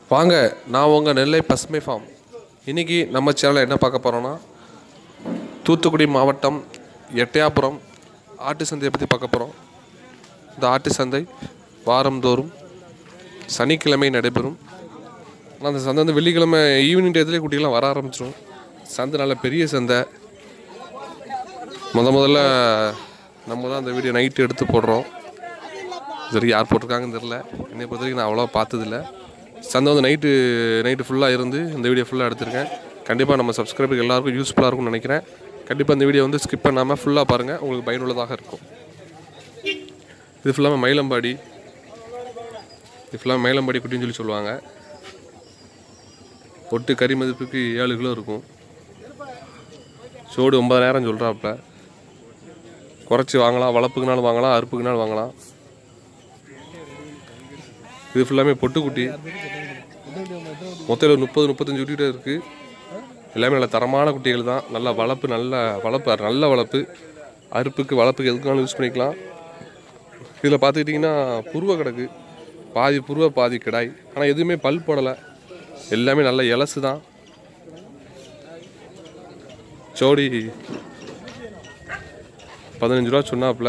வாங்க நான் உங்கள் நெல்லை பசுமை ஃபார்ம் இன்றைக்கி நம்ம சேனலில் என்ன பார்க்க போகிறோன்னா தூத்துக்குடி மாவட்டம் எட்டயாபுரம் ஆட்டு சந்தையை பற்றி பார்க்க போகிறோம் இந்த ஆட்டு சந்தை வாரந்தோறும் சனிக்கிழமை நடைபெறும் ஆனால் அந்த சந்தை வந்து வெள்ளிக்கிழமை ஈவினிங் டயத்துலேயே குட்டிகள்லாம் வர ஆரம்பிச்சிடும் சந்தை நல்ல பெரிய சந்தை முத முதல்ல நம்ம தான் அந்த வீடியோ நைட்டு எடுத்து போடுறோம் இது வரைக்கும் யார் போட்டிருக்காங்கன்னு தெரில என்னை பொறுத்த வரைக்கும் நான் அவ்வளோவா பார்த்ததில்ல சந்தை வந்து நைட்டு நைட்டு ஃபுல்லாக இருந்து இந்த வீடியோ ஃபுல்லாக எடுத்திருக்கேன் கண்டிப்பாக நம்ம சப்ஸ்கிரைபருக்கு எல்லாருக்கும் யூஸ்ஃபுல்லாக இருக்கும்னு நினைக்கிறேன் கண்டிப்பாக இந்த வீடியோ வந்து ஸ்கிப் பண்ணாமல் ஃபுல்லாக பாருங்கள் உங்களுக்கு பயனுள்ளதாக இருக்கும் இது ஃபுல்லாக மயிலம்பாடி இது ஃபுல்லாக மயிலம்பாடி குட்டின்னு சொல்லி சொல்லுவாங்க ஒட்டு கறி மதிப்புக்கு ஏழு கிலோ இருக்கும் சோடு ஒன்பதாயிரம் சொல்கிறாப்புல குறைச்சி வாங்கலாம் வளர்ப்புக்குனாலும் வாங்கலாம் அறுப்புக்குனாலும் வாங்கலாம் இது ஃபுல்லாமே பொட்டுக்குட்டி மொத்தம் ஒரு முப்பது முப்பத்தஞ்சு குட்டிகிட்ட இருக்குது எல்லாமே நல்ல தரமான குட்டிகள் தான் நல்ல வளர்ப்பு நல்ல வளர்ப்பு நல்ல வளர்ப்பு அறுப்புக்கு வளர்ப்புக்கு எதுக்குனாலும் யூஸ் பண்ணிக்கலாம் இதில் பார்த்துக்கிட்டிங்கன்னா புருவ கிடக்கு பாதி புருவ பாதி கிடாய் ஆனால் எதுவுமே பல் போடலை எல்லாமே நல்ல இலசு தான் ஜோடி பதினஞ்சு ரூபா சொன்னாப்புல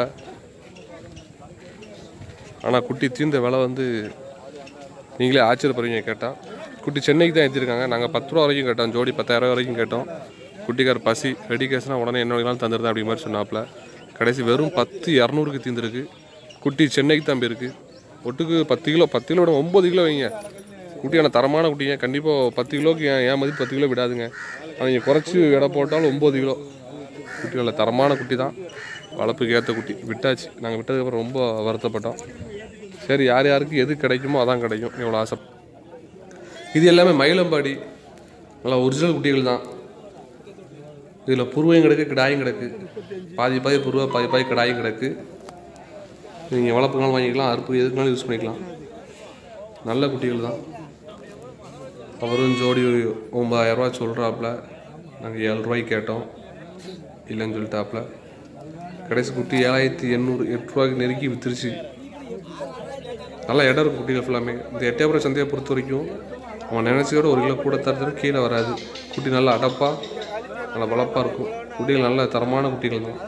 ஆனால் குட்டி தீர்ந்த விலை வந்து நீங்களே ஆச்சரியப்படுறீங்க கேட்டால் குட்டி சென்னைக்கு தான் ஏற்றிருக்காங்க நாங்கள் பத்து ரூபா வரைக்கும் கேட்டோம் ஜோடி பத்தாயிரம் வரைக்கும் கேட்டோம் குட்டிக்கார் பசி ரெடி கேஸ்னால் உடனே என்ன வேணாலும் தந்துருந்தேன் அப்படி மாதிரி சொன்னாப்புல கடைசி வெறும் பத்து இரநூறுக்கு தீர்ந்துருக்கு குட்டி சென்னைக்கு தான் போயிருக்கு ஒட்டுக்கு பத்து கிலோ பத்து கிலோ விட ஒம்பது கிலோ வைங்க குட்டியான தரமான குட்டிங்க கண்டிப்பாக பத்து கிலோக்கு ஏன் ஏன் மதிப்பு பத்து கிலோ விடாதுங்க ஆனால் நீங்கள் குறைச்சி எடை போட்டாலும் ஒம்பது கிலோ குட்டி நல்ல தரமான குட்டி தான் வளர்ப்புக்கு ஏற்ற குட்டி விட்டாச்சு நாங்கள் விட்டதுக்கப்புறம் ரொம்ப வருத்தப்பட்டோம் சரி யார் யாருக்கு எது கிடைக்குமோ அதான் கிடைக்கும் எவ்வளோ ஆசை இது எல்லாமே மயிலம்பாடி நல்லா ஒரிஜினல் குட்டிகள் தான் இதில் புருவையும் கிடக்கு கிடாயும் கிடக்கு பாதி பாதி புருவா பாதி பாதி கிடாயும் கிடக்கு நீங்கள் வளர்ப்புனாலும் வாங்கிக்கலாம் அறுப்பு எதுக்குனாலும் யூஸ் பண்ணிக்கலாம் நல்ல குட்டிகள் தான் அவரும் ஜோடி ஒம்பதாயிரரூவா சொல்கிறாப்புல நாங்கள் ஏழு ரூபாய்க்கு கேட்டோம் இல்லைன்னு சொல்லிட்டாப்புல கடைசி குட்டி ஏழாயிரத்தி எண்ணூறு எட்டு ரூபாய்க்கு நெருக்கி வித்துருச்சு நல்லா இடம் இருக்கும் குட்டிகள் ஃபுல்லாமே இந்த எட்டயபுரம் சந்தையை பொறுத்த வரைக்கும் அவன் நினச்சதோட ஒரு கிலோ கூட தரத்துல கீழே வராது குட்டி நல்லா அடப்பாக நல்லா வளப்பாக இருக்கும் குட்டிகள் நல்ல தரமான குட்டிகள் தான்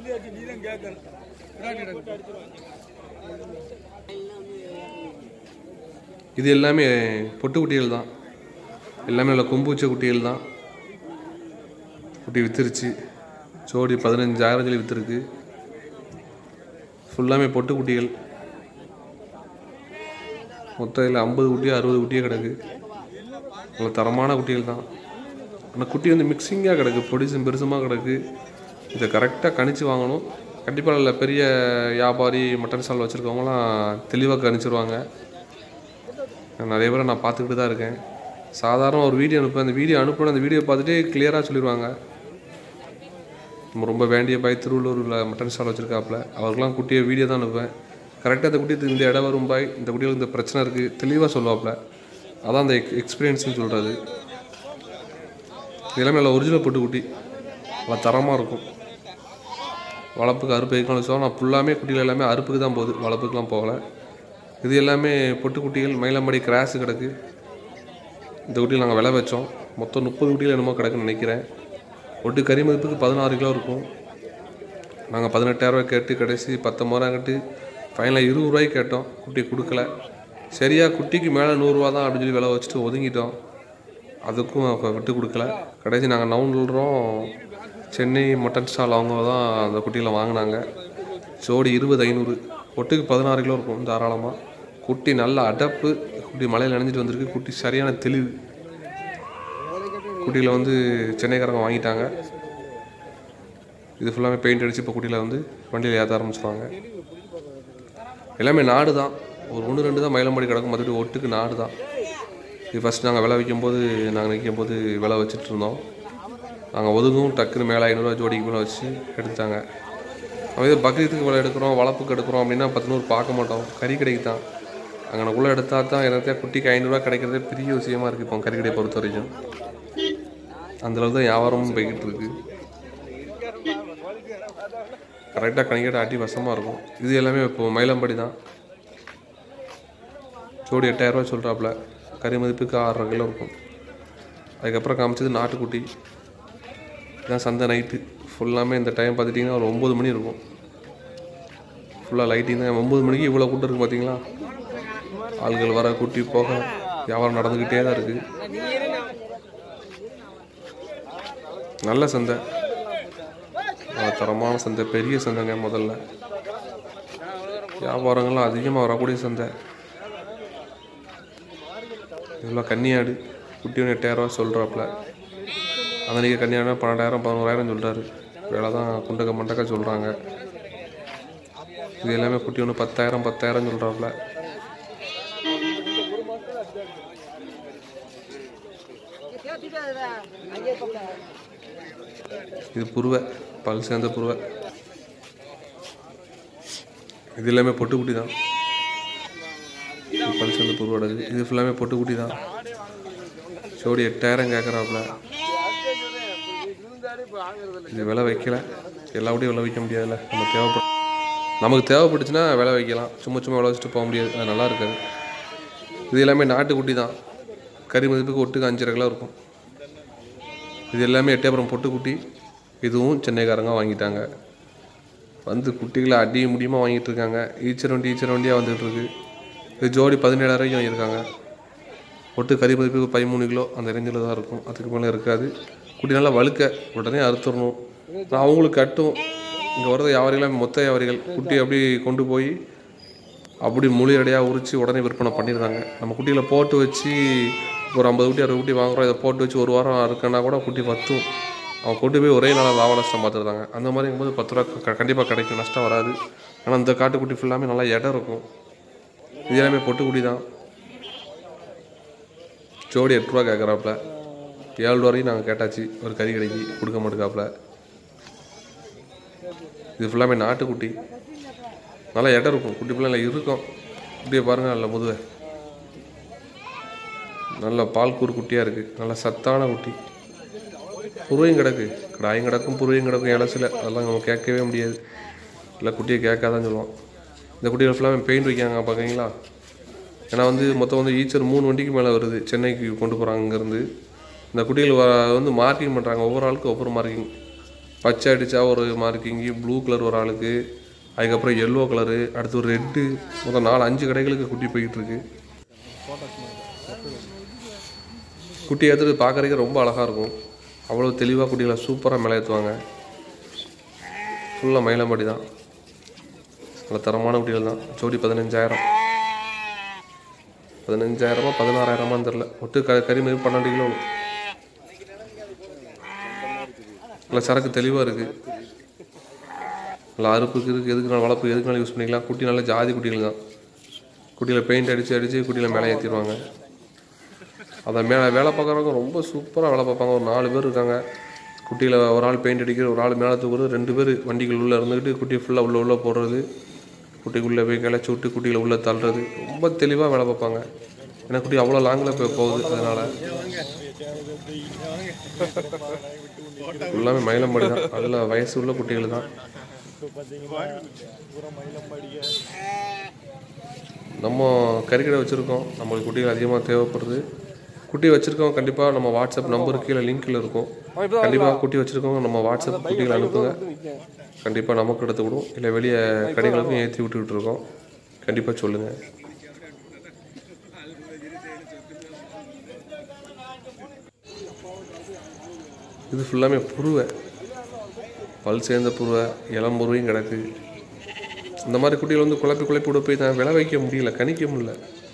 இது எல்லாமே பொட்டு குட்டிகள் தான் எல்லாமே நல்ல கொம்பு வச்ச குட்டிகள் தான் குட்டி வித்துருச்சு ஜோடி பதினஞ்சாயிரம் சொல்லி வித்துருக்கு ஃபுல்லாமே பொட்டு குட்டிகள் மொத்தம் இதில் ஐம்பது குட்டியோ அறுபது குட்டியோ கிடக்கு நல்ல தரமான குட்டிகள் தான் ஆனால் குட்டி வந்து மிக்சிங்காக கிடக்கு பொடிசும் பெருசுமாக கிடக்கு இதை கரெக்டாக கணிச்சு வாங்கணும் கண்டிப்பாக நல்ல பெரிய வியாபாரி மட்டன் ஸ்டால் வச்சுருக்கவங்களாம் தெளிவாக கணிச்சிருவாங்க நான் நிறைய பேரை நான் பார்த்துக்கிட்டு தான் இருக்கேன் சாதாரண ஒரு வீடியோ அனுப்புவேன் அந்த வீடியோ அனுப்புன அந்த வீடியோ பார்த்துட்டு கிளியராக சொல்லிடுவாங்க நம்ம ரொம்ப வேண்டிய பாய் திருவள்ளூரில் மட்டன் ஸ்டால் வச்சுருக்காப்புல அவருக்கெல்லாம் குட்டியை வீடியோ தான் அனுப்புவேன் கரெக்டாக அந்த குட்டி இந்த இடம் வரும் பாய் இந்த குட்டியில் இந்த பிரச்சனை இருக்குது தெளிவாக சொல்லுவாப்புல அதான் அந்த எக் எக்ஸ்பீரியன்ஸ்னு சொல்கிறது இதெல்லாமே நல்ல ஒரிஜினல் பொட்டு குட்டி நல்லா தரமாக இருக்கும் வளர்ப்புக்கு அறுப்பு எதுக்கான வச்சோம் நான் ஃபுல்லாமே குட்டிகள் எல்லாமே அறுப்புக்கு தான் போகுது வளர்ப்புக்கெலாம் போகலை இது எல்லாமே பொட்டு குட்டிகள் மயிலம்பாடி கிராஸு கிடக்கு இந்த குட்டியில் நாங்கள் விலை வச்சோம் மொத்தம் முப்பது குட்டிகள் என்னமோ கிடக்குன்னு நினைக்கிறேன் ஒட்டு கறி மதிப்புக்கு பதினாறு கிலோ இருக்கும் நாங்கள் பதினெட்டாயிரரூவா கேட்டு கடைசி பத்தொம்பதாயிரம் கட்டு ஃபைனலாக இருபது ரூபாய்க்கு கேட்டோம் குட்டி கொடுக்கல சரியா குட்டிக்கு மேலே நூறுரூவா தான் அப்படின்னு சொல்லி விலை வச்சுட்டு ஒதுங்கிட்டோம் அதுக்கும் அப்போ விட்டு கொடுக்கல கடைசி நாங்கள் நவுன்றோம் சென்னை மட்டன் ஸ்டால் அவங்க தான் அந்த குட்டிகளை வாங்கினாங்க ஜோடி இருபது ஐநூறு ஒட்டுக்கு பதினாறு கிலோ இருக்கும் தாராளமாக குட்டி நல்ல அடப்பு குட்டி மலையில் நினைஞ்சிட்டு வந்திருக்கு குட்டி சரியான தெளிவு குட்டியில் வந்து சென்னைக்காரங்க வாங்கிட்டாங்க இது ஃபுல்லாமே பெயிண்ட் அடித்து இப்போ குட்டியில் வந்து வண்டியில் ஏற்ற ஆரம்பிச்சிருவாங்க எல்லாமே நாடு தான் ஒரு ஒன்று ரெண்டு தான் மயிலம்பாடி கிடக்கும் மற்றபடி ஒட்டுக்கு நாடு தான் இது ஃபஸ்ட் நாங்கள் விலை வைக்கும்போது நாங்கள் நிற்கும் போது விலை வச்சுட்டு இருந்தோம் நாங்கள் ஒதுங்கும் டக்குன்னு மேலே ஐநூறுரூவா ஜோடிக்கு மேலே வச்சு எடுத்தாங்க நம்ம இது பக்ரீத்துக்கு விலை எடுக்கிறோம் வளர்ப்புக்கு எடுக்கிறோம் அப்படின்னா பத்து நூறு பார்க்க மாட்டோம் கறி கடைக்கு தான் அங்கே உள்ளே எடுத்தால் தான் என்னத்தையா குட்டிக்கு ஐநூறுரூவா கிடைக்கிறதே பெரிய விஷயமா இருக்குது இப்போ கறி கடையை பொறுத்த வரைக்கும் அந்தளவுக்கு தான் வியாபாரமும் போய்கிட்டு இருக்கு கரெக்டாக கணிக்கிட்ட ஆட்டி வசமாக இருக்கும் இது எல்லாமே இப்போ மயிலம்படி தான் ஜோடி எட்டாயிரரூவா சொல்கிறாப்புல கறி மதிப்புக்கு ஆறரை கிலோ இருக்கும் அதுக்கப்புறம் காமிச்சது நாட்டுக்குட்டி இதான் சந்தை நைட்டு ஃபுல்லாமே இந்த டைம் பார்த்துட்டிங்கன்னா ஒரு ஒம்பது மணி இருக்கும் ஃபுல்லாக லைட்டிங் தான் ஒம்பது மணிக்கு இவ்வளோ கூட்டம் இருக்குது பார்த்தீங்களா ஆள்கள் வர குட்டி போக வியாபாரம் நடந்துக்கிட்டே தான் இருக்குது நல்ல சந்தை நல்ல தரமான சந்தை பெரிய சந்தைங்க முதல்ல வியாபாரங்கள்லாம் அதிகமாக வரக்கூடிய சந்தை இவ்வளோ கன்னியாடு குட்டி ஒன்று எட்டாயிரரூவா சொல்கிறாப்புல அன்றைக்கி கன்னியாடுனா பன்னெண்டாயிரம் பதினோராயிரம் சொல்கிறாரு வேலை தான் குண்டக்க மண்டக்க சொல்கிறாங்க இது எல்லாமே குட்டி ஒன்று பத்தாயிரம் பத்தாயிரம் சொல்கிறாப்புல இது புருவை பல் சேர்ந்த புருவை இது எல்லாமே பொட்டுக்குட்டி தான் இது பல் சேர்ந்த புருவோடது இது ஃபுல்லாமே பொட்டுக்குட்டி தான் ஜோடி எட்டாயிரம் கேட்குறாப்புல இது விலை வைக்கல எல்லாபடியும் விலை வைக்க முடியாதுல்ல நம்ம தேவைப்படும் நமக்கு தேவைப்பட்டுச்சுன்னா விலை வைக்கலாம் சும்மா சும்மா விலை வச்சுட்டு போக முடியாது அது நல்லா இருக்காது இது எல்லாமே நாட்டுக்குட்டி தான் கறி மதிப்புக்கு ஒட்டுக்கு அஞ்சரை கிலோ இருக்கும் இது எல்லாமே எட்டயபுரம் பொட்டுக்குட்டி இதுவும் சென்னைக்காரங்க வாங்கிட்டாங்க வந்து குட்டிகளை அடி முடியுமா வாங்கிட்டு இருக்காங்க ஈச்சர் வண்டி ஈச்சர் வண்டியாக வந்துகிட்டு இருக்கு இது ஜோடி பதினேழாயிரம் வரைக்கும் வாங்கியிருக்காங்க ஒட்டு கறி மதிப்புக்கு பதிமூணு கிலோ அந்த ரேஞ்சில் தான் இருக்கும் அதுக்கு மேலே இருக்காது குட்டி நல்லா வழுக்க உடனே அறுத்துடணும் நான் அவங்களுக்கு கட்டும் இங்கே வர்றது வியாபாரிகள் மொத்த வியாபாரிகள் குட்டி அப்படி கொண்டு போய் அப்படி முழு அடையாக உரித்து உடனே விற்பனை பண்ணிடுறாங்க நம்ம குட்டிகளை போட்டு வச்சு ஒரு ஐம்பது குட்டி அறுபது குட்டி வாங்குறோம் இதை போட்டு வச்சு ஒரு வாரம் இருக்குன்னா கூட குட்டி பத்தும் அவன் கொண்டு போய் ஒரே நாளாக லாப நஷ்டம் பார்த்துருந்தாங்க அந்த மாதிரி இருக்கும்போது பத்து ரூபா கண்டிப்பாக கிடைக்கும் நஷ்டம் வராது ஆனால் இந்த காட்டுக்குட்டி ஃபுல்லாமே நல்லா இடம் இருக்கும் இது எல்லாமே பொட்டுக்குட்டி தான் ஜோடி எட்டு ரூபா கேட்குறாப்புல ஏழு ரூபா வரையும் நாங்கள் கேட்டாச்சு ஒரு கறி கடைக்கு கொடுக்க மாட்டேக்காப்புல இது ஃபுல்லாமே நாட்டுக்குட்டி நல்லா இடம் இருக்கும் குட்டி பிள்ளை நல்லா இருக்கும் குட்டியை பாருங்கள் நல்ல முதுவை நல்ல பால் கூறு குட்டியாக இருக்குது நல்ல சத்தான குட்டி புருவையும் கிடக்கு கிடாயும் கிடக்கும் புருவையும் கிடக்கும் இலசில் அதெல்லாம் நம்ம கேட்கவே முடியாது இல்லை குட்டியை கேட்காதான் சொல்லுவான் இந்த குட்டிகள் ஃபுல்லாக பெயிண்ட் வைக்காங்க பார்க்குறீங்களா ஏன்னா வந்து மொத்தம் வந்து ஈச்சர் மூணு வண்டிக்கு மேலே வருது சென்னைக்கு கொண்டு போகிறாங்க இங்கேருந்து இந்த குட்டிகள் வ- வந்து மார்க்கிங் பண்ணுறாங்க ஒவ்வொரு ஆளுக்கும் ஒவ்வொரு மார்க்கிங் பச்சை அடித்தா ஒரு மார்க்கிங்கு ப்ளூ கலர் ஒரு ஆளுக்கு அதுக்கப்புறம் எல்லோ கலரு அடுத்து ஒரு ரெட்டு மொத்தம் நாலு அஞ்சு கடைகளுக்கு குட்டி போய்கிட்டு இருக்கு குட்டி ஏற்றுறது பார்க்குறதுக்கு ரொம்ப அழகாக இருக்கும் அவ்வளோ தெளிவாக குட்டிகளை சூப்பராக மேலே ஏற்றுவாங்க ஃபுல்லாக மயிலம்பாடி தான் நல்ல தரமான குட்டிகள் தான் ஜோடி பதினஞ்சாயிரம் பதினஞ்சாயிரமா பதினாறாயிரமான்னு தெரில ஒட்டு க கறி மாதிரி பன்னெண்டு கிலோ வரும். நல்ல சரக்கு தெளிவாக இருக்குது நல்லா அறுப்புக்கு இருக்குது எதுக்குனாலும் வளர்ப்பு எதுக்குனாலும் யூஸ் பண்ணிக்கலாம் குட்டி நல்ல ஜாதி குட்டிகள் தான் குட்டியில் பெயிண்ட் அடித்து அடித்து குட்டியில் மேலே ஏற்றிடுவாங்க அதை மேலே வேலை பார்க்குறவங்க ரொம்ப சூப்பராக வேலை பார்ப்பாங்க ஒரு நாலு பேர் இருக்காங்க குட்டியில் ஒரு ஆள் பெயிண்ட் அடிக்கிற ஒரு ஆள் மேலே தூக்குறது ரெண்டு பேர் வண்டிகள் உள்ளே இருந்துக்கிட்டு குட்டி ஃபுல்லாக உள்ளே உள்ளே போடுறது குட்டிக்குள்ளே போய் கிளச்சி விட்டு குட்டிகளை உள்ளே தள்ளுறது ரொம்ப தெளிவாக வேலை பார்ப்பாங்க ஏன்னா குட்டி அவ்வளோ லாங்கில் போய் போகுது அதனால் எல்லாமே மயிலம்பாடி தான் அதில் வயசு உள்ள குட்டிகள் தான் நம்ம கறிக்கடை வச்சுருக்கோம் நம்மளுக்கு குட்டிகள் அதிகமாக தேவைப்படுது குட்டி வச்சுருக்கோம் கண்டிப்பாக நம்ம வாட்ஸ்அப் நம்பர் கீழே லிங்க்கில் இருக்கும் கண்டிப்பாக குட்டி வச்சுருக்கோங்க நம்ம வாட்ஸ்அப் குட்டிகளை அனுப்புங்க கண்டிப்பாக நமக்கு எடுத்து விடும் இல்லை வெளியே கடைகளுக்கும் ஏற்றி விட்டுக்கிட்டு இருக்கோம் கண்டிப்பாக சொல்லுங்கள் இது ஃபுல்லாமே புருவை பல் சேர்ந்த புருவை இளம்புருவையும் கிடக்கு இந்த மாதிரி குட்டிகள் வந்து குழப்பி குழப்பி விட போய் தான் விளை வைக்க முடியல கணிக்க முடியல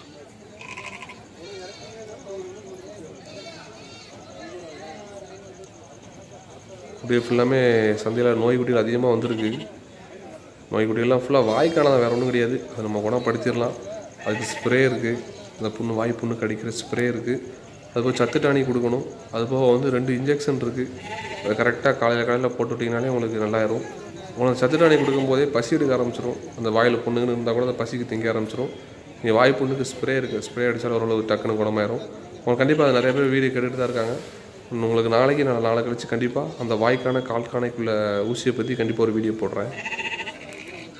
குட்டிகள் ஃபுல்லாமே சந்தையில் நோய் குட்டிகள் அதிகமாக வந்திருக்கு நோய் குட்டிகள்லாம் ஃபுல்லாக வாய்க்கான வேறு ஒன்றும் கிடையாது அதை நம்ம குணப்படுத்திடலாம் அதுக்கு ஸ்ப்ரே இருக்குது அந்த புண்ணு வாய் புண்ணு கடிக்கிற ஸ்ப்ரே இருக்குது அதுபோக சத்து டானிக் கொடுக்கணும் அது போக வந்து ரெண்டு இன்ஜெக்ஷன் இருக்குது அதை கரெக்டாக காலையில் காலையில் போட்டு விட்டிங்கனாலே உங்களுக்கு நல்லாயிரும் உங்களுக்கு சத்து டானிக் கொடுக்கும்போதே பசி எடுக்க ஆரம்பிச்சிடும் அந்த வாயில் புண்ணுங்கன்னு இருந்தால் கூட அந்த பசிக்கு திங்க ஆரம்பிச்சிடும் நீங்கள் வாய் புண்ணுக்கு ஸ்ப்ரே இருக்குது ஸ்ப்ரே அடித்தாலும் ஓரளவு டக்குன்னு குணமாயிரும் உங்களுக்கு கண்டிப்பாக அது நிறைய பேர் வீடியோ கேட்டுட்டு தான் இருக்காங்க உங்களுக்கு நாளைக்கு நான் நாளை கழிச்சு கண்டிப்பாக அந்த வாய்க்கான கால்கானைக்குள்ள ஊசியை பற்றி கண்டிப்பாக ஒரு வீடியோ போடுறேன்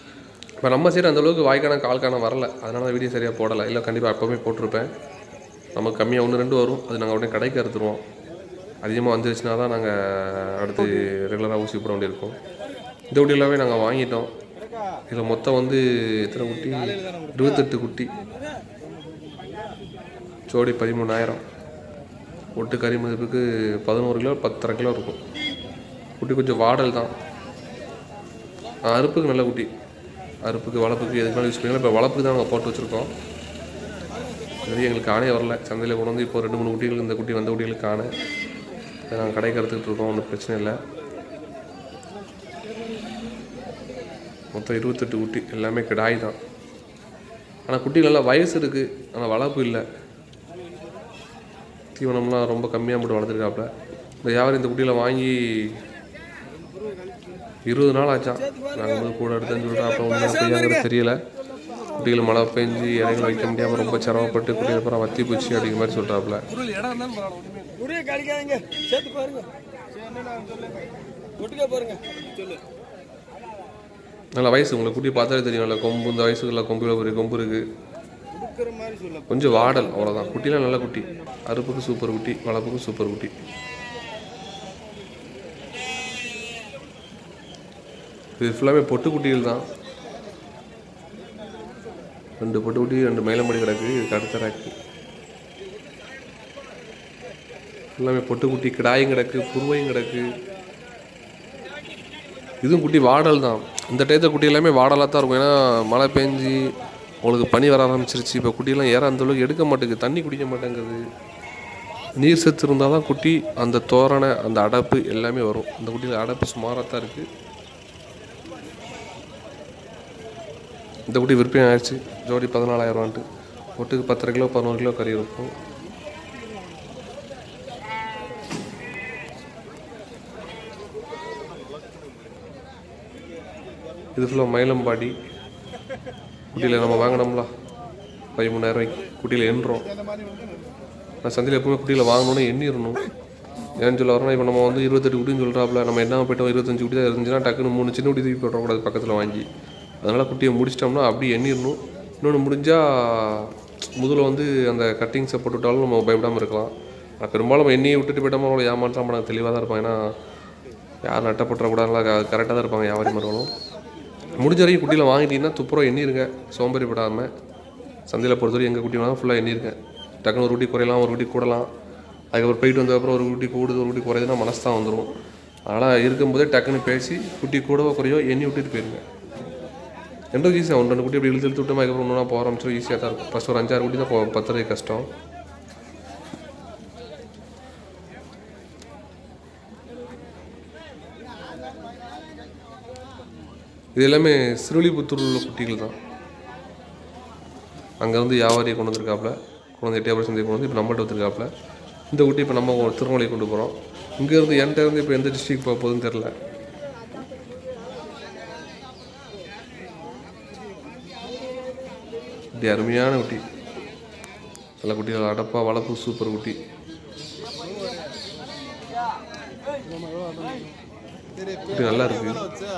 இப்போ நம்ம சைடு அந்த அளவுக்கு வாய்க்கான கால்கான வரல அதனால அந்த வீடியோ சரியாக போடலை இல்லை கண்டிப்பாக அப்போவுமே போட்டிருப்பேன் நமக்கு கம்மியாக ஒன்று ரெண்டு வரும் அது நாங்கள் உடனே கடைக்கு அறுத்துருவோம் அதிகமாக வந்துருச்சுன்னா தான் நாங்கள் அடுத்து ரெகுலராக ஊசி போட வேண்டியிருக்கும் இந்த குட்டி எல்லாமே நாங்கள் வாங்கிட்டோம் இதில் மொத்தம் வந்து எத்தனை குட்டி இருபத்தெட்டு குட்டி ஜோடி பதிமூணாயிரம் ஒட்டு கறி மதிப்புக்கு பதினோரு கிலோ பத்தரை கிலோ இருக்கும் குட்டி கொஞ்சம் வாடல் தான் ஆ, அறுப்புக்கு நல்ல குட்டி அறுப்புக்கு வளர்ப்புக்கு எதுக்கு யூஸ் பண்ணிக்கலாம் இப்போ வளர்ப்புக்கு தான் நாங்கள் போட்டு வச்சுருக்கோம் சரி எங்களுக்கு ஆணே வரல சந்தையில் கொண்டு வந்து இப்போ ரெண்டு மூணு குட்டிகள் இந்த குட்டி வந்த குட்டிகளுக்கு ஆணை இதை நாங்கள் கடைக்கு அறுத்துக்கிட்டு இருக்கோம் ஒன்றும் பிரச்சனை இல்லை மொத்தம் இருபத்தெட்டு குட்டி எல்லாமே கிடாய் தான் ஆனால் குட்டி நல்லா வயசு இருக்குது ஆனால் வளர்ப்பு இல்லை தீவனம்லாம் ரொம்ப கம்மியாக மட்டும் வளர்த்துருக்காப்புல இந்த வியாபாரி இந்த குட்டியில் வாங்கி இருபது நாள் ஆச்சான் நாங்கள் வந்து கூட எடுத்தேன்னு சொல்கிறோம் அப்புறம் ஒன்றும் செய்யாங்கிறது தெரியல குட்டிகள் மழை பெஞ்சு இலைகள் வைக்க முடியாமல் ரொம்ப சிரமப்பட்டு குட்டிகள் அப்புறம் வத்தி போச்சு அப்படிங்கிற மாதிரி சொல்கிறாப்புல உடைய கடிக்காதீங்க சேர்த்து பாருங்க ஒட்டுக்கா பாருங்க சொல்லு நல்ல வயசு உங்களுக்கு குட்டி பார்த்தாலே தெரியும்ல கொம்பு இந்த வயசுக்குள்ள கொம்பு ஒரு கொம்பு இருக்குது கொடுக்குற மாதிரி சொல்ல கொஞ்சம் வாடல் அவ்வளோதான் குட்டிலாம் நல்ல குட்டி அறுப்புக்கு சூப்பர் குட்டி வளர்ப்புக்கு சூப்பர் குட்டி இது ஃபுல்லாகவே பொட்டு குட்டிகள் தான் ரெண்டு பொட்டு குட்டி ரெண்டு மயிலம்படி கிடக்கு இதுக்கு அடுத்த ரேக்கு ஃபுல்லாமே பொட்டு குட்டி கிடாயும் கிடக்கு புருவையும் கிடக்கு இதுவும் குட்டி வாடல் தான் இந்த டயத்தில் குட்டி எல்லாமே வாடலாக தான் இருக்கும் ஏன்னா மழை பெஞ்சு உங்களுக்கு பனி வர ஆரம்பிச்சிருச்சு இப்போ குட்டியெல்லாம் ஏற அந்த அளவுக்கு எடுக்க மாட்டேங்குது தண்ணி குடிக்க மாட்டேங்குது நீர் சத்து இருந்தால் தான் குட்டி அந்த தோரணை அந்த அடப்பு எல்லாமே வரும் அந்த குட்டியில் அடப்பு சுமாராக தான் இருக்குது இந்த குட்டி விற்பனை ஆயிடுச்சு ஜோடி பதினாலாயிரம்ன்ட்டு ஒட்டுக்கு பத்தரை கிலோ பதினோரு கிலோ கறி இருக்கும் இது ஃபுல்லாக மயிலம்பாடி குட்டியில் நம்ம வாங்கினோம்ல பதிமூணாயிரம் ரூபாய்க்கு குட்டியில் எண்ணுறோம் நான் சந்தையில் எப்பவுமே குட்டியில் வாங்கணும்னு எண்ணிடணும் ஏன்னு சொல்ல வரேன்னா இப்போ நம்ம வந்து இருபத்தெட்டு குட்டின்னு சொல்கிறாப்புல நம்ம என்ன போயிட்டோம் இருபத்தஞ்சு குட்டி தான் இருந்துச்சுன்னா டக்குன்னு மூணு சின்ன குட்டி தூக்கி போட்டக்கூடாது பக்கத்தில் வாங்கி அதனால் குட்டியை முடிச்சிட்டோம்னா அப்படியே எண்ணிடணும் இன்னொன்று முடிஞ்சால் முதல்ல வந்து அந்த கட்டிங்ஸை போட்டு விட்டாலும் நம்ம பயப்படாமல் இருக்கலாம் ஆனால் பெரும்பாலும் நம்ம எண்ணியை விட்டுட்டு போயிட்டோம்னா அவ்வளோ ஏமாற்றம் பண்ண தெளிவாக தான் இருப்பாங்க ஏன்னா யார் நட்டப்பட்டுறக்கூடாதுல கரெக்டாக தான் இருப்பாங்க வியாபாரி மருவலும் முடிஞ்ச வரைக்கும் குட்டியில் வாங்கிட்டீங்கன்னா துப்புரம் எண்ணிருங்க சோம்பேறிப்படாமல் சந்தையில் பொறுத்தவரைக்கும் எங்கள் குட்டி வேணால் ஃபுல்லாக எண்ணிருக்கேன் டக்குனு ஒரு குட்டி குறையலாம் ஒரு குட்டி கூடலாம் அதுக்கப்புறம் போயிட்டு வந்ததுக்கப்புறம் ஒரு குட்டி கூடுது ஒரு குட்டி குறையுதுன்னா மனசு தான் வந்துடும் அதனால் இருக்கும்போதே டக்குன்னு பேசி குட்டி கூடவோ குறையோ எண்ணி விட்டுட்டு போயிருங்க ரெண்டும் ஈஸியாக ஒன்று ரெண்டு குட்டி அப்படி இழுத்து இழுத்து விட்டோம் அதுக்கப்புறம் ஒன்றா போக ஆரம்பிச்சிடும் ஈஸியாக தான் இருக்கும் ஃபஸ்ட் ஒரு அஞ்சாறு குட்டி தான் போ பத்துறது கஷ்டம் இது எல்லாமே சிறுவில்லிபுத்தூர் உள்ள குட்டிகள் தான் அங்கே வந்து வியாபாரியை கொண்டு வந்திருக்காப்புல கொண்டு வந்து எட்டியாபுரம் சந்தை கொண்டு வந்து இப்போ நம்மள்ட்ட வந்திருக்காப்புல இந்த குட்டி இப்போ நம்ம ஒரு திருநெல்வேலி கொண்டு போகிறோம் இங்கேருந்து என்கிட்ட இருந்து இப்போ எந்த டிஸ்ட்ரிக்ட் போக போகுதுன்னு தெரில இப்படி அருமையான குட்டி நல்ல குட்டிகள் அடப்பா வளர்ப்பு சூப்பர் குட்டி குட்டி நல்லா இருக்கு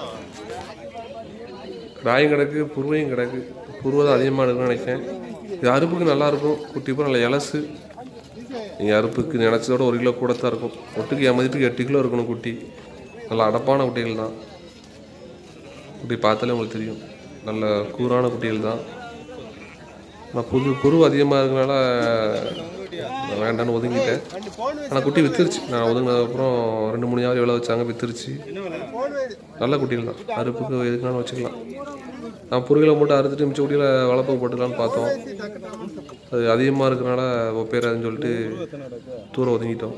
ராயும் கிடக்கு புருவையும் கிடக்கு புருவை தான் அதிகமாக இருக்குன்னு நினைக்கிறேன் இது அறுப்புக்கு நல்லா இருக்கும் குட்டி பூரா நல்ல இலசு நீங்கள் அறுப்புக்கு நினச்சதோட ஒரு கிலோ கூட தான் இருக்கும் ஒட்டுக்கு என் மதிப்புக்கு எட்டு கிலோ இருக்கணும் குட்டி நல்ல அடப்பான குட்டிகள் தான் குட்டி பார்த்தாலே உங்களுக்கு தெரியும் நல்ல கூரான குட்டிகள் தான் நான் புது புரு அதிகமாக இருக்கனால நான் வேண்டான்னு ஒதுங்கிட்டேன் ஆனால் குட்டி வித்துருச்சு நான் ஒதுங்கினதுக்கப்புறம் ரெண்டு மூணு யாரும் எவ்வளோ வச்சாங்க வித்துருச்சு நல்ல குட்டிகள் தான் அறுப்புக்கு எதுக்குனாலும் வச்சுக்கலாம் நான் புருகளை மட்டும் அறுத்துட்டு மிச்ச குட்டியில் வளர்ப்புக்கு போட்டுக்கலான்னு பார்த்தோம் அது அதிகமாக இருக்கிறனால ஒப்பேராதுன்னு சொல்லிட்டு தூரம் ஒதுங்கிட்டோம்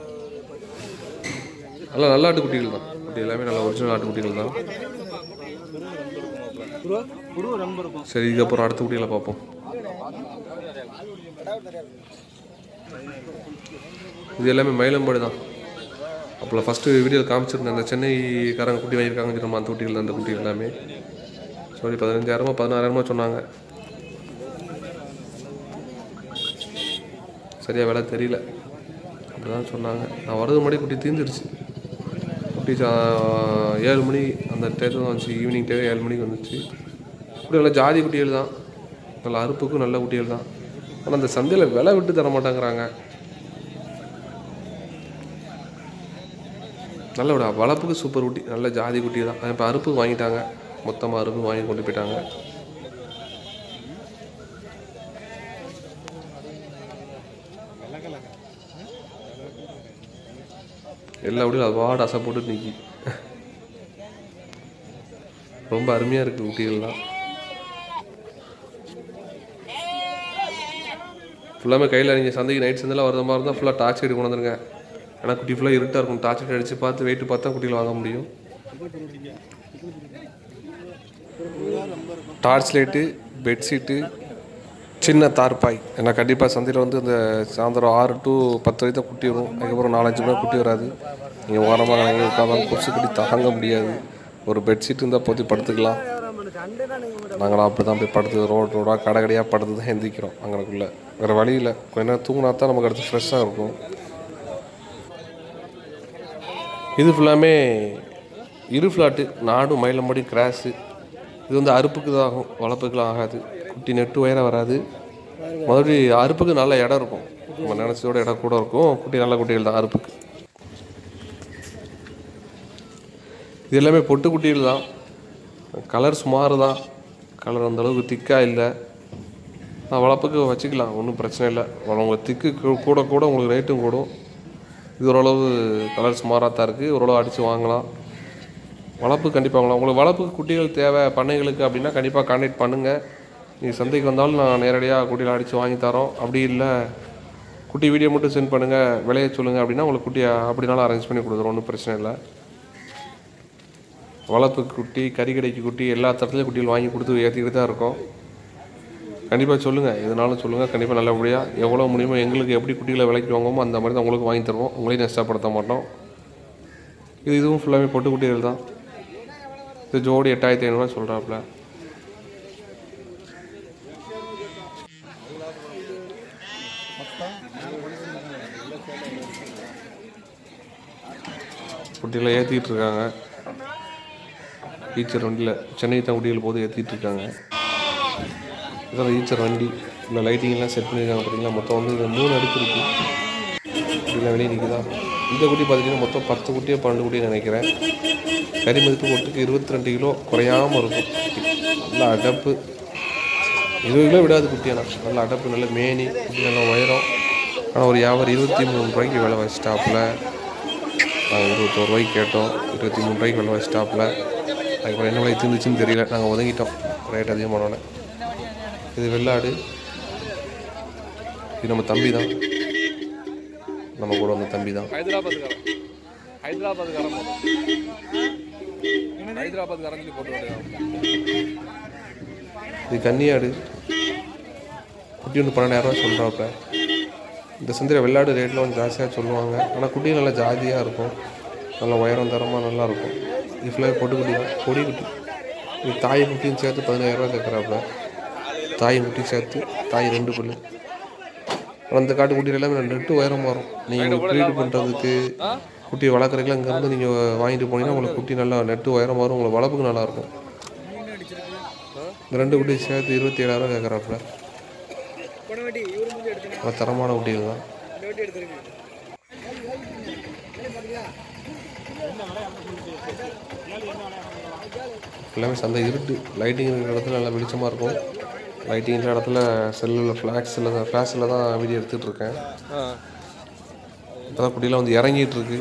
நல்லா நல்ல ஆட்டுக்குட்டிகள் தான் குட்டி எல்லாமே நல்ல ஒரிஜினல் ஆட்டுக்குட்டிகள் தான் குரு ரொம்ப இருக்கும் சரி இதுக்கப்புறம் அடுத்த குட்டிகளை பார்ப்போம் இது எல்லாமே மயிலம்பாடு தான் அப்போ ஃபஸ்ட்டு வீடியோவில் காமிச்சிருந்தேன் அந்த சென்னைக்காரங்க குட்டி வாங்கியிருக்காங்கன்னு சொன்னோம் அந்த குட்டிகள் தான் அந்த குட்டி எல்லாமே சாரி பதினஞ்சாயிரமா பதினாறாயிரமா சொன்னாங்க சரியா விலை தெரியல அப்படி தான் சொன்னாங்க நான் வரது முன்னாடி குட்டி தீர்ந்துருச்சு குட்டி சா- ஏழு மணி அந்த டேட்டு தான் வந்துச்சு ஈவினிங் டேவே ஏழு மணிக்கு வந்துச்சு குட்டி நல்லா ஜாதி குட்டிகள் தான் நல்ல அறுப்புக்கும் நல்ல குட்டிகள் தான் ஆனால் அந்த சந்தையில் விலை விட்டு தர மாட்டேங்கிறாங்க நல்ல விட வளர்ப்புக்கு சூப்பர் குட்டி நல்ல ஜாதி குட்டி தான் இப்போ அறுப்புக்கு வாங்கிட்டாங்க மொத்தமாக அறுப்பு வாங்கி கொண்டு போயிட்டாங்க எல்லா குட்டியும் அது வாட அசை போட்டு நிற்கி ரொம்ப அருமையாக இருக்குது குட்டிகள்லாம் ஃபுல்லாமே கையில் நீங்கள் சந்தைக்கு நைட் சந்தையில் வரத மாதிரி இருந்தால் ஃபுல்லாக டார்ச் லைட் கொண்டு வந்துருங்க ஏன்னா குட்டி ஃபுல்லாக இருட்டாக இருக்கும் டார்ச் லைட் அடித்து பார்த்து வெயிட் பார்த்தா குட்டியில் வாங்க முடியும் டார்ச் லைட்டு பெட்ஷீட்டு சின்ன தார்பாய் ஏன்னா கண்டிப்பாக சந்தையில் வந்து இந்த சாயந்தரம் ஆறு டு பத்து வரைக்கும் தான் குட்டி வரும் அதுக்கப்புறம் நாலஞ்சு மணி குட்டி வராது நீங்கள் ஓரமாக நாங்கள் உட்காந்தாலும் கொசு குட்டி தாங்க முடியாது ஒரு பெட்ஷீட் இருந்தால் போத்தி படுத்துக்கலாம் நாங்களாம் அப்படி தான் போய் படுத்து ரோட் ரோடாக கடை கடையாக படுத்து தான் எந்திரிக்கிறோம் அங்கனக்குள்ளே வேறு வழி இல்லை கொஞ்ச நேரம் தூங்கினா தான் நமக்கு அடுத்து ஃப்ரெஷ்ஷாக இருக்கும் இது ஃபுல்லாமே இரு ஃப்ளாட்டு நாடு மயிலம்படி கிராஸு இது வந்து அறுப்புக்கு தான் ஆகும் வளர்ப்புக்குலாம் ஆகாது குட்டி நெட்டு உயரம் வராது மறுபடி அறுப்புக்கு நல்ல இடம் இருக்கும் நம்ம நினச்சதோட இடம் கூட இருக்கும் குட்டி நல்ல குட்டிகள் தான் அறுப்புக்கு இது எல்லாமே பொட்டு குட்டிகள் தான் கலர் சுமார் தான் கலர் அந்த அளவுக்கு திக்காக இல்லை நான் வளர்ப்புக்கு வச்சுக்கலாம் ஒன்றும் பிரச்சனை இல்லை உங்களுக்கு திக்கு கூ- கூட கூட உங்களுக்கு ரேட்டும் கூடும் இது ஓரளவு கலர் சுமாராக தான் இருக்குது ஓரளவு அடித்து வாங்கலாம் வளர்ப்பு கண்டிப்பாக வாங்கலாம் உங்களுக்கு வளர்ப்புக்கு குட்டிகள் தேவை பண்ணைகளுக்கு அப்படின்னா கண்டிப்பாக கான்டாக்ட் பண்ணுங்கள் நீங்கள் சந்தைக்கு வந்தாலும் நான் நேரடியாக குட்டியில் அடித்து வாங்கி தரோம் அப்படி இல்லை குட்டி வீடியோ மட்டும் சென்ட் பண்ணுங்கள் விலையை சொல்லுங்கள் அப்படின்னா உங்களுக்கு குட்டியை அப்படினாலும் அரேஞ்ச் பண்ணி கொடுத்துருவோம் ஒன்றும் பிரச்சனை இல்லை வளர்ப்பு குட்டி கறிக்கடைக்கு குட்டி எல்லா தரத்துலையும் குட்டிகள் வாங்கி கொடுத்து ஏற்றிக்கிட்டு தான் இருக்கோம் கண்டிப்பாக சொல்லுங்கள் எதுனாலும் சொல்லுங்கள் கண்டிப்பாக நல்லபடியாக எவ்வளோ முடியுமோ எங்களுக்கு எப்படி குட்டிகளை விலைக்கு வாங்குவோமோ அந்த மாதிரி தான் உங்களுக்கு வாங்கி தருவோம் உங்களையும் நஷ்டப்படுத்த மாட்டோம் இது இதுவும் ஃபுல்லாகவே பொட்டு குட்டிகள் தான் இது ஜோடி எட்டாயிரத்தி ஐநூறுரூவா சொல்கிறாப்புல குட்டியில் ஏற்றிக்கிட்டு இருக்காங்க ஈச்சர் வண்டியில் சென்னை தான் குட்டிகள் போது ஏற்றிட்டு இருக்காங்க இதெல்லாம் ஈச்சர் வண்டி இந்த லைட்டிங்லாம் செட் பண்ணியிருக்காங்க பார்த்தீங்களா மொத்தம் வந்து இது மூணு அடுக்கு இருக்கு குட்டிலாம் வெளியே நிற்குதா இந்த குட்டி பார்த்தீங்கன்னா மொத்தம் பத்து குட்டியோ பன்னெண்டு குட்டியோ நினைக்கிறேன் கறி மதிப்பு ஒட்டுக்கு இருபத்தி ரெண்டு கிலோ குறையாமல் இருக்கும் நல்ல அடப்பு இருபது கிலோ விடாது குட்டி ஆனால் நல்ல அடப்பு நல்ல மேனி குட்டி நல்ல உயரம் ஆனால் ஒரு வியாபாரம் இருபத்தி மூணு ரூபாய்க்கு விலை வச்சிட்டாப்புல நாங்கள் இருபத்தோரு ரூபாய்க்கு கேட்டோம் இருபத்தி மூணு ரூபாய்க்கு விலை வச்சிட்டாப்புல அதுக்கப்புறம் என்ன விலை தீர்ந்துச்சுன்னு தெரியல நாங்கள் ஒதுங்கிட்டோம் ரேட் அதிகமானோடனே இது வெள்ளாடு இது நம்ம தம்பி தான் நம்ம கூட வந்த தம்பி தான் ஹைதராபாத் காரம் ஹைதராபாத் காரம் ஹைதராபாத் காரம் சொல்லி போட்டு விடுறாங்க இது கன்னியாடு குட்டி ஒன்று பன்னெண்டாயிரரூவா சொல்கிறாப்ப இந்த சந்தையில் வெள்ளாடு ரேட்டில் கொஞ்சம் ஜாஸ்தியாக சொல்லுவாங்க ஆனால் குட்டி நல்லா ஜாதியாக இருக்கும் நல்ல உயரம் தரமாக நல்லா இருக்கும் இது ஃபுல்லாக பொட்டு குட்டி தான் பொடி குட்டி இது தாய் குட்டியும் சேர்த்து பதினாயிரரூவா கேட்குறாப்புல தாய் குட்டி சேர்த்து தாய் ரெண்டு புல்லு ஆனால் இந்த காட்டு குட்டியில் எல்லாமே ரெண்டு உயரம் வரும் நீங்கள் ப்ரீடு பண்ணுறதுக்கு குட்டியை வளர்க்குறதுக்குலாம் இங்கேருந்து நீங்கள் வாங்கிட்டு போனீங்கன்னா உங்களுக்கு குட்டி நல்லா நெட்டு உயரம் வரும் உங்களுக்கு வளர்ப்புக்கு நல்லாயிருக்கும் இந்த ரெண்டு குட்டி சேர்த்து இருபத்தி ஏழாயிரம் கேட்குறாப்புல நல்ல தரமான குட்டிகள் தான் எல்லாமே சந்தை இருட்டு லைட்டிங் இருக்கிற இடத்துல நல்லா வெளிச்சமாக இருக்கும் லைட்டிங் இருக்கிற இடத்துல செல்லில் ஃப்ளாக்ஸில் தான் ஃப்ளாஷில் தான் வீடியோ எடுத்துகிட்டு இருக்கேன் இப்போ தான் குட்டிலாம் வந்து இறங்கிட்டு இருக்கு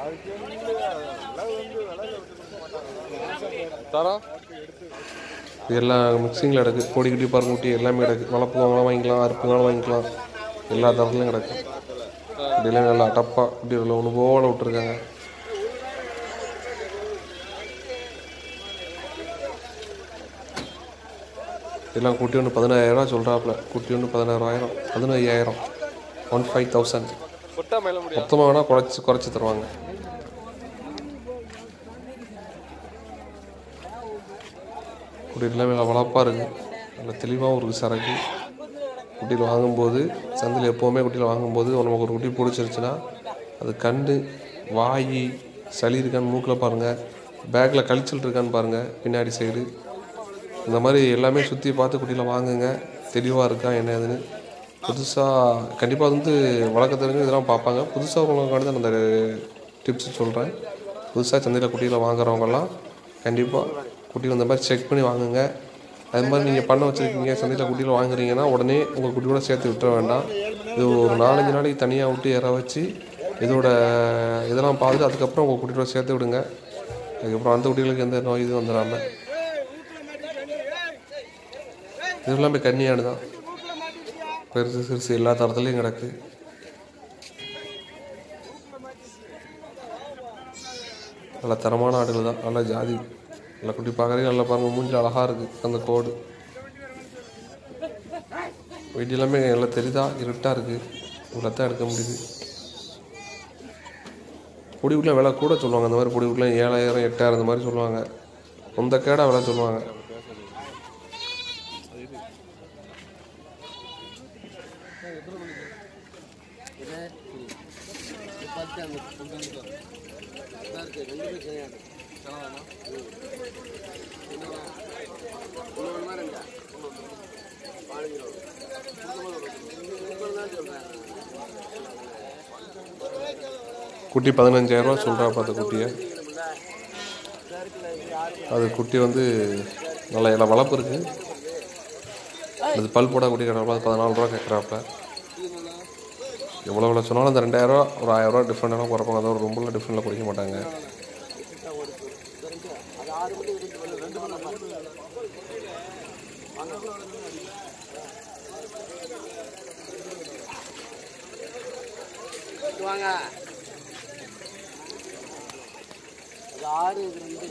தரம் இது எல்லாம் மிக்சிங்கில் கிடக்கு கோடி குட்டி பாருங்க குட்டி எல்லாமே கிடக்கு வளர்ப்பு வாங்கலாம் வாங்கிக்கலாம் அறுப்புனாலும் வாங்கிக்கலாம் எல்லா தரத்துலையும் கிடக்கு குட்டிலாம் நல்லா டப்பா குட்டிகளில் ஒன்று போல விட்டுருக்காங்க இதெல்லாம் குட்டி ஒன்று பதினாயிரரூவா சொல்கிறாப்புல குட்டி ஒன்று பதினாயிரம் பதினையாயிரம் ஒன் ஃபைவ் தௌசண்ட் கொட்டா மேல முடியும் மொத்தமாக வேணால் குறைச்சி குறைச்சி தருவாங்க குட்டி எல்லாமே நல்லா வளப்பாக இருக்குது நல்ல தெளிவாகவும் இருக்குது சரக்கு குட்டியில் வாங்கும்போது சந்தையில் எப்போவுமே குட்டியில் வாங்கும்போது நமக்கு ஒரு குட்டி பிடிச்சிருச்சுன்னா அது கண்டு வாய் சளி இருக்கான்னு மூக்கில் பாருங்கள் பேக்கில் கழிச்சல் இருக்கான்னு பாருங்கள் பின்னாடி சைடு இந்த மாதிரி எல்லாமே சுற்றி பார்த்து குட்டியில் வாங்குங்க தெளிவாக இருக்கா என்ன ஏதுன்னு புதுசாக கண்டிப்பாக வந்து வளர்க்க தெரிஞ்சு இதெல்லாம் பார்ப்பாங்க புதுசாக உள்ளவங்களுக்காண்டி தான் நான் அந்த டிப்ஸ் சொல்கிறேன் புதுசாக சந்தையில் குட்டிகளை வாங்குறவங்கலாம் கண்டிப்பாக குட்டிகள் இந்த மாதிரி செக் பண்ணி வாங்குங்க அது மாதிரி நீங்கள் பண்ண வச்சுருக்கீங்க சந்தையில் குட்டிகள் வாங்குறீங்கன்னா உடனே உங்கள் குட்டியோட சேர்த்து விட்டுற வேண்டாம் இது ஒரு நாலஞ்சு நாளைக்கு தனியாக விட்டு இற வச்சு இதோட இதெல்லாம் பார்த்துட்டு அதுக்கப்புறம் உங்கள் குட்டியோட சேர்த்து விடுங்க அதுக்கப்புறம் அந்த குட்டிகளுக்கு எந்த நோய் இதுவும் வந்துடாமல் இது எல்லாமே கன்னியாடு தான் பெருசு சிறுசு எல்லா தரத்துலையும் கிடக்கு நல்ல தரமான ஆடுகள் தான் நல்ல ஜாதி நல்ல குட்டி பார்க்குறதுக்கு நல்லா பாருங்க மூஞ்சி அழகாக இருக்குது அந்த கோடு வீட்டு எல்லாமே நல்லா தெரியுதா இருட்டாக இருக்குது இவ்வளோ தான் எடுக்க முடியுது பொடிவுக்குலாம் விலை கூட சொல்லுவாங்க அந்த மாதிரி பொடிவுக்குலாம் ஏழாயிரம் எட்டாயிரம் இந்த மாதிரி சொல்லுவாங்க சொந்த கேடா விலை சொல்லுவாங்க குட்டி பதினஞ்சாயிரரூவா சொல்கிறா பார்த்த குட்டியை அது குட்டி வந்து நல்ல இல வளர்ப்பு இருக்குது அது பல் போட குட்டி கிடப்பா பதினாலு ரூபா கேட்குறாப்புல எவ்வளோ எவ்வளோ சொன்னாலும் அந்த ரெண்டாயிரரூவா ஒரு ஆயிரரூவா டிஃப்ரெண்டாக குறைப்பாங்க அதை ஒரு ரொம்ப டிஃப்ரெண்டில் குறைக்க மாட்டாங்க வாங்க அது ஆறு இது ரெண்டு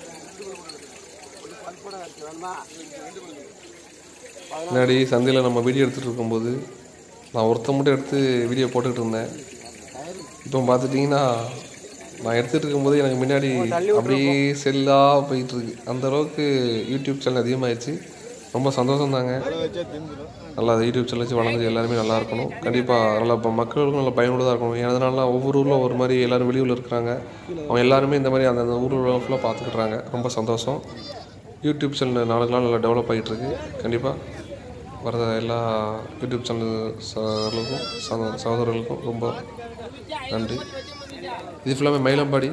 பல்பட வேணுமா முன்னாடி சந்தையில் நம்ம வீடியோ எடுத்துகிட்டு இருக்கும்போது நான் ஒருத்த மட்டும் எடுத்து வீடியோ போட்டுக்கிட்டு இருந்தேன் இப்போ பார்த்துட்டிங்கன்னா நான் எடுத்துகிட்டு இருக்கும்போது எனக்கு முன்னாடி அப்படியே செல்லாக போயிட்டுருக்கு அந்த அளவுக்கு யூடியூப் சேனல் அதிகமாகிடுச்சு ரொம்ப சந்தோஷம் தாங்க நல்லா யூடியூப் சேனல் வச்சு வளர்ந்து எல்லாருமே நல்லா இருக்கணும் கண்டிப்பாக நல்லா இப்போ மக்களுக்கும் நல்லா பயனுள்ளதாக இருக்கணும் ஏன்னா அதனால ஒவ்வொரு ஊரில் ஒரு மாதிரி எல்லாரும் வெளியூரில் இருக்கிறாங்க அவங்க எல்லாருமே இந்த மாதிரி அந்தந்த ஊரில் ஃபுல்லாக பார்த்துக்கிட்றாங்க ரொம்ப சந்தோஷம் யூடியூப் சேனல் நாளுக்கு நாள் நல்லா டெவலப் ஆகிட்டு இருக்கு கண்டிப்பாக வர எல்லா யூடியூப் சேனல் சர்களுக்கும் சகோ- சகோதரர்களுக்கும் ரொம்ப நன்றி இது ஃபுல்லாமே மயிலம்பாடி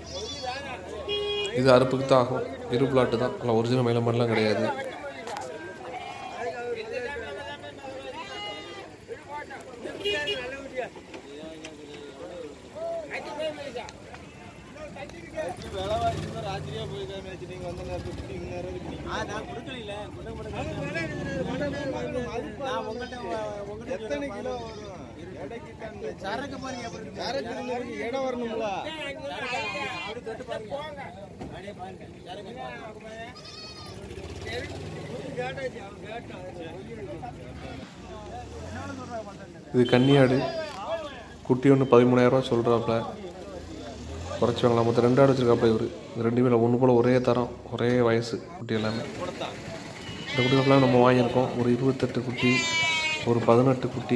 இது அறுப்புக்கு தான் ஆகும் இரு பிளாட்டு தான் ஆனால் ஒரிஜினல் மயிலம்பாடிலாம் கிடையாது ராத்திரியா போய் நீங்க வந்த நேரத்துக்கு இன்னும் நான் கொடுக்கல எத்தனை கிலோ வரும் சரக்கு பாருங்க சரக்கு இடம் வரணும்ல இது கன்னியாடு குட்டி ஒன்று பதிமூணாயிரரூவா சொல்கிறாப்புல குறைச்சி வாங்கலாம் மொத்தம் ரெண்டு ஆடு வச்சுருக்காப்புல இவர் இந்த ரெண்டுமே ஒன்று போல் ஒரே தரம் ஒரே வயசு குட்டி எல்லாமே இந்த குட்டிகளுக்கெல்லாம் நம்ம வாங்கியிருக்கோம் ஒரு இருபத்தெட்டு குட்டி ஒரு பதினெட்டு குட்டி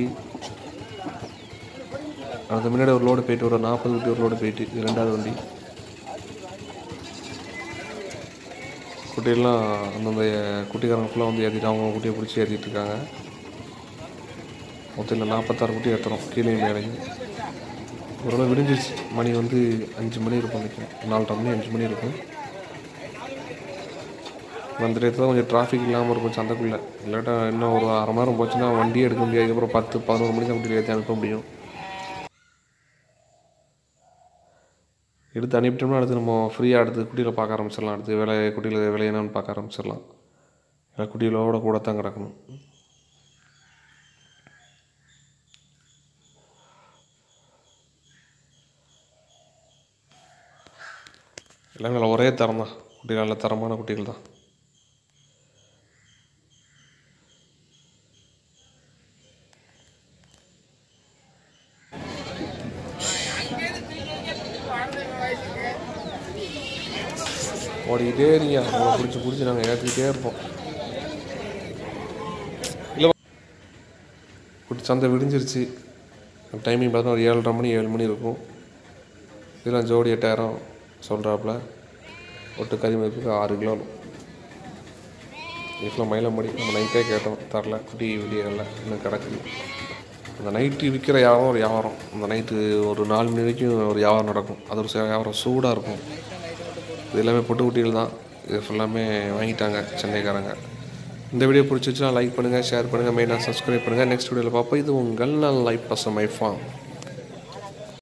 அதுக்கு முன்னாடி ஒரு லோடு போயிட்டு ஒரு நாற்பது குட்டி ஒரு லோடு போயிட்டு இது ரெண்டாவது வண்டி குட்டியெல்லாம் அந்தந்த குட்டிக்காரங்க ஃபுல்லாக வந்து ஏற்றிட்டு அவங்க குட்டியை பிடிச்சி ஏற்றிட்டு இருக்காங்க மொத்தம் இந்த நாற்பத்தாறு குட்டி ஏற்றுறோம் கீழே மேலேயும் ஓரளவு விடிஞ்சிருச்சு மணி வந்து அஞ்சு மணி இருக்கும் நினைக்கிறேன் நாலரை மணி அஞ்சு மணி இருக்கும் அந்த டயத்தில் தான் கொஞ்சம் டிராஃபிக் இல்லாமல் இருக்கும் சந்தைக்குள்ளே இல்லாட்டா இன்னும் ஒரு அரை மணி நேரம் போச்சுன்னா வண்டியே எடுக்க முடியாது அதுக்கப்புறம் பத்து பதினோரு மணிக்கு தான் குட்டி ஏற்றி அனுப்ப முடியும் எடுத்து அனுப்பிட்டோம்னா அடுத்து நம்ம ஃப்ரீயாக அடுத்து குட்டியில் பார்க்க ஆரம்பிச்சிடலாம் அடுத்து விலை குட்டியில் விலை என்னன்னு பார்க்க ஆரம்பிச்சிடலாம் ஏன்னா குட்டிகளோட கூட தான் கிடக்கணும் எல்லாமே நல்லா ஒரே தரம் தான் குட்டிகள் நல்ல தரமான குட்டிகள் தான் ஓடிக்கிட்டே இருங்க அவங்கள பிடிச்சி பிடிச்சி நாங்கள் ஏற்றிக்கிட்டே இருப்போம் இல்லை குட்டி சந்தை விடிஞ்சிருச்சு டைமிங் பார்த்தா ஒரு ஏழரை மணி ஏழு மணி இருக்கும் இதெல்லாம் ஜோடி எட்டாயிரம் சொல்கிறாப்புல ஒட்டு கறி மதிப்புக்கு ஆறு கிலோ வீட்டில் மயிலம்படி நம்ம நைட்டே கேட்டோம் தரல குட்டி விடியல இன்னும் கிடக்குது அந்த நைட்டு விற்கிற வியாபாரம் ஒரு வியாபாரம் அந்த நைட்டு ஒரு நாலு மணி வரைக்கும் ஒரு வியாபாரம் நடக்கும் அது ஒரு சில வியாபாரம் சூடாக இருக்கும் இது எல்லாமே பொட்டு குட்டிகள் தான் இது ஃபுல்லாமே வாங்கிட்டாங்க சென்னைக்காரங்க இந்த வீடியோ பிடிச்சிச்சுன்னா லைக் பண்ணுங்கள் ஷேர் பண்ணுங்கள் மெயினாக சப்ஸ்கிரைப் பண்ணுங்கள் நெக்ஸ்ட் வீடியோவில் பார்ப்போம் இது உங்கள் நல்ல லைஃப் பசமை ஃபார்ம்